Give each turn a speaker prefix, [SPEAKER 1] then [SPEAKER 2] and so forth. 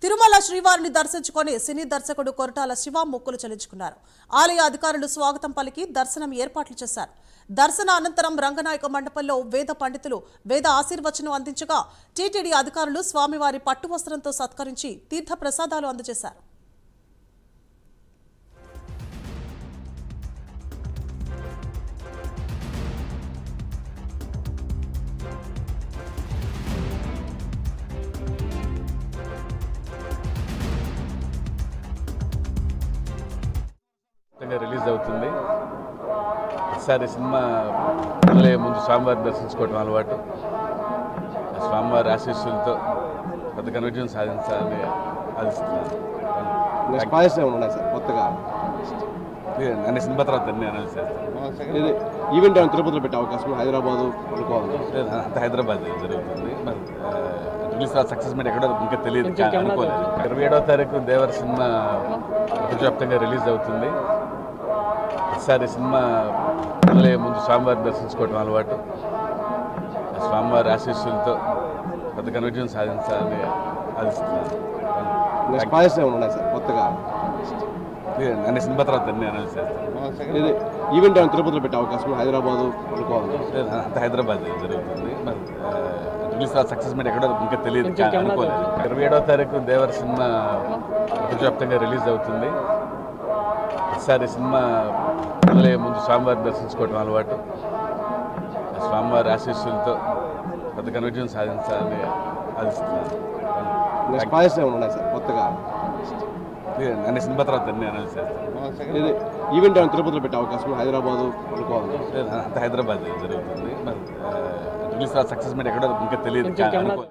[SPEAKER 1] తిరుమల శ్రీవారిని దర్శించుకొని సినీ దర్శకుడు కొరటాల శివ మొక్కులు చెల్లించుకున్నారు ఆలయ అధికారులు స్వాగతం పలికి దర్శనం ఏర్పాట్లు చేశారు దర్శన అనంతరం రంగనాయక మండపంలో వేద పండితులు వేద ఆశీర్వచనం అందించగా టీటీడీ అధికారులు స్వామివారి పట్టు వస్త్రంతో సత్కరించి తీర్థ ప్రసాదాలు అందజేశారు
[SPEAKER 2] ఖచ్చితంగా రిలీజ్ అవుతుంది ఈసారి సినిమా మొదలయ్యే ముందు స్వామివారిని దర్శించుకోవడం అలవాటు ఆ స్వామివారి ఆశీస్సులతో పెద్ద కన్విజన్ సాధించాలని ఆశిస్తున్నాను
[SPEAKER 3] నెక్స్ట్ ప్రాజెక్ట్స్ ఏమైనా ఉన్నాయి సార్ కొత్తగా
[SPEAKER 2] ఇది అన్ని సినిమా తర్వాత అన్ని అనౌన్స్ చేస్తాను
[SPEAKER 3] ఇది ఈవెంట్ ఏమైనా తిరుపతిలో పెట్టే అవకాశం అనుకోవాలి అనుకోవాలి
[SPEAKER 2] లేదు, అంత హైదరాబాద్ జరుగుతుంది మరి ఆ, రిలీజ్ తర్వాత సక్సెస్ మీట్ ఎక్కడో ఇంకా తెలియదు ఇంకా అనుకోలేదు ఇరవై ఏడవ తారీఖు దేవర సినిమా ప్రపంచవ్యాప్తంగా రిలీజ్ అవుతుంది ఈసారి సినిమా మొదలయ్యే ముందు స్వామివారిని దర్శించుకోవడం అలవాటు ఆ స్వామివారి ఆశీస్సులతో పెద్ద కన్విజన్ సాధించాలని ఆశిస్తున్నాను
[SPEAKER 3] నెక్స్ట్ ప్రాజెక్ట్స్ ఏమైనా ఉన్నాయి సార్ కొత్తగా
[SPEAKER 2] ఇది అన్ని సినిమా తర్వాత అన్ని అనౌన్స్ చేస్తాను
[SPEAKER 3] ఇది ఈవెంట్ ఏమైనా తిరుపతిలో పెట్టే అవకాశం హైదరాబాద్ అనుకోవాలి
[SPEAKER 2] లేదు, అంత హైదరాబాద్ జరుగుతుంది మరి ఆ, రిలీజ్ తర్వాత సక్సెస్ మీట్ ఎక్కడో ఇంకా తెలియదు ఇంకా అనుకోలేదు ఇరవై ఏడవ తారీఖు దేవర సినిమా ప్రపంచవ్యాప్తంగా రిలీజ్ అవుతుంది ఈసారి సినిమా మొదలయ్యే ముందు స్వామివారిని దర్శించుకోవడం అలవాటు ఆ స్వామివారి ఆశీస్సులతో పెద్ద కన్విజన్ సాధించాలని ఆశిస్తున్నాను
[SPEAKER 3] నెక్స్ట్ ప్రాజెక్ట్స్ ఏమైనా ఉన్నాయి సార్ కొత్తగా
[SPEAKER 2] ఇది అన్ని సినిమా తర్వాత అన్ని అనౌన్స్ చేస్తాను
[SPEAKER 3] ఇది ఈవెంట్ ఏమైనా తిరుపతిలో పెట్టే అవకాశం హైదరాబాద్ అనుకోవాలి
[SPEAKER 2] లేదు, అంత హైదరాబాద్ జరుగుతుంది మరి ఆ, రిలీజ్ తర్వాత సక్సెస్ మీట్ ఎక్కడో ఇంకా తెలియదు ఇంకా అనుకోలేదు